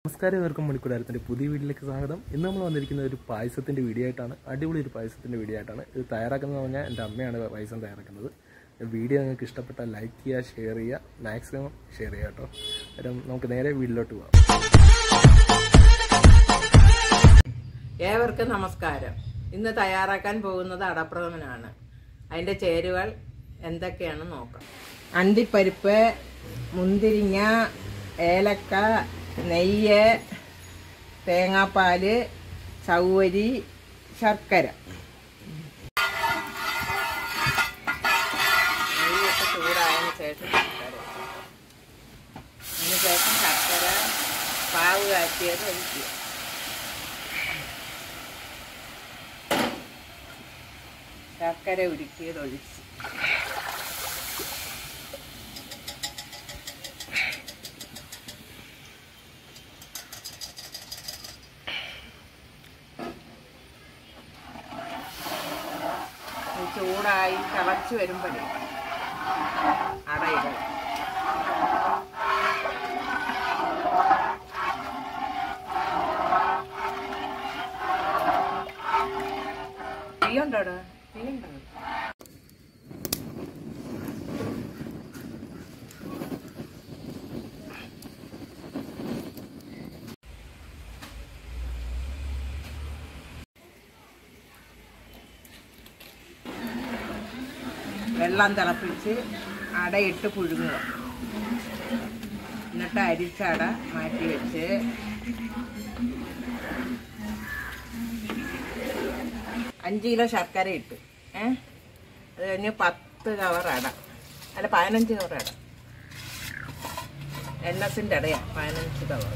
നമസ്കാരം ഇവർക്കും മണിക്കൂടാരത്തിൻ്റെ പുതിയ വീഡിയോയിലേക്ക് സ്വാഗതം ഇന്ന് നമ്മൾ വന്നിരിക്കുന്ന ഒരു പായസത്തിൻ്റെ വീഡിയോ ആയിട്ടാണ് അടിപൊളി ഒരു പായസത്തിൻ്റെ വീഡിയോ ആയിട്ടാണ് ഇത് തയ്യാറാക്കുന്നത് പറഞ്ഞാൽ എൻ്റെ അമ്മയാണ് പായസം തയ്യാറാക്കുന്നത് വീഡിയോ നിങ്ങൾക്ക് ഇഷ്ടപ്പെട്ടാൽ ലൈക്ക് ചെയ്യുക ഷെയർ ചെയ്യുക മാക്സിമം ഷെയർ ചെയ്യുക കേട്ടോ അന്നേരം നമുക്ക് നേരെ വീട്ടിലോട്ട് പോകാം ഏവർക്കും നമസ്കാരം ഇന്ന് തയ്യാറാക്കാൻ പോകുന്നത് അടപ്രഥമനാണ് അതിൻ്റെ ചേരുവകൾ എന്തൊക്കെയാണെന്ന് നോക്കാം അണ്ടിപ്പരിപ്പ് മുന്തിരിങ്ങ ഏലക്ക നെയ്യ് തേങ്ങാപ്പാല് ചൗവരി ശർക്കര നെയ്യൊക്കെ ചൂടായതിനു ശേഷം ശർക്കര അതിന് ശേഷം ശർക്കര പാവ് കാച്ചിയത് ഒഴിക്കുക ശർക്കര ഉരുക്കിയത് ഒഴിച്ച് ഇത് ചൂടായി തിളച്ച് വരുമ്പോഴേ അടയിടും തീയുണ്ടോ അവിടെ? തീയുണ്ടോ വെള്ളം തിളപ്പിച്ച് അടയിട്ട് പുഴുങ്ങുക എന്നിട്ട് അരിച്ചട മാറ്റി വെച്ച് അഞ്ച് കിലോ ശർക്കര ഇട്ട് ഏ അത് കഴിഞ്ഞ് പത്ത് കവർ അട അല്ല പതിനഞ്ച് കവർ അട എണ്ണത്തിൻ്റെ അടയാ പതിനഞ്ച് കവർ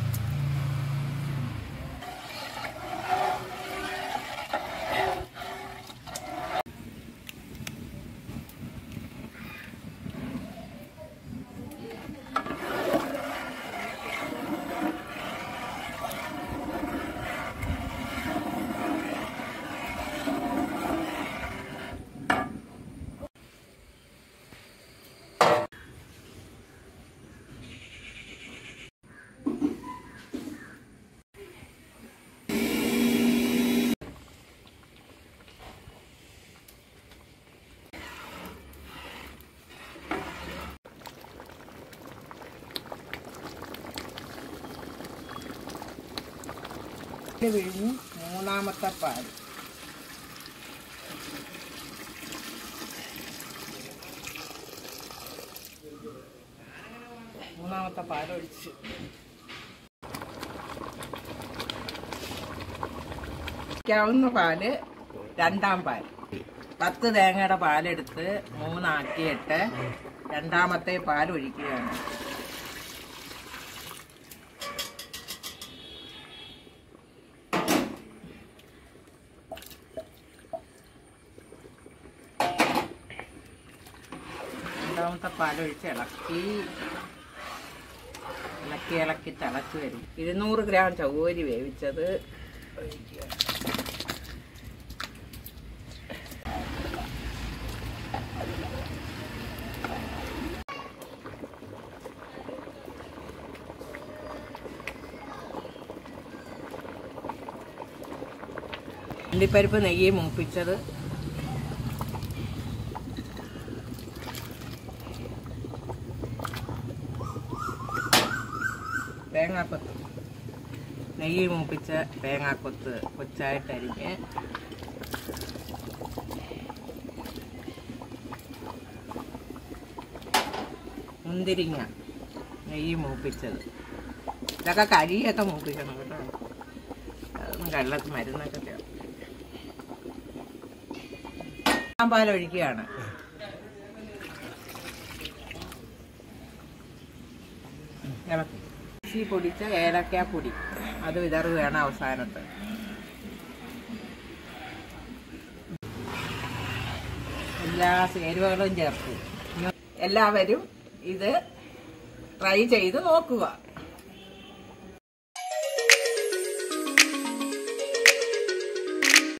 ഇത് വിഴിഞ്ഞ് മൂന്നാമത്തെ പാൽ മൂന്നാമത്തെ പാൽ ഒഴിച്ച് ഒഴിക്കാവുന്ന പാല് രണ്ടാം പാൽ പത്ത് തേങ്ങയുടെ പാലെടുത്ത് മൂന്നാക്കിയിട്ട് രണ്ടാമത്തെ പാൽ ഒഴിക്കുകയാണ് രണ്ടാമത്തെ പാലൊഴിച്ച് ഇളക്കി ഇളക്കി ഇളക്കി തിളച്ച് വരും ഇരുന്നൂറ് ഗ്രാം ചവ്വരി വേവിച്ചത് ഒഴിക്കുക അണ്ടിപ്പരിപ്പ് നെയ്യ് മൂപ്പിച്ചത് തേങ്ങാക്കൊത്ത് നെയ്യ് മൂപ്പിച്ച തേങ്ങാക്കൊത്ത് കൊച്ചായിട്ട് അരിഞ്ഞ് മുന്തിരിങ്ങ നെയ്യ് മൂപ്പിച്ചത് ഇതൊക്കെ കരിയൊക്കെ മൂപ്പിക്കണം കേട്ടോ അതൊന്നും കള്ളത്ത് മരുന്നൊക്കെ ചേർത്ത് പാലൊഴിക്കുകയാണ് ഇളക്കി ഇഞ്ചി പൊടിച്ച ഏലക്ക പൊടി അത് വിതറുകയാണ് അവസാനത്ത് എല്ലാ ചേരുവകളും ചേർത്തു എല്ലാവരും ഇത് ട്രൈ ചെയ്ത് നോക്കുക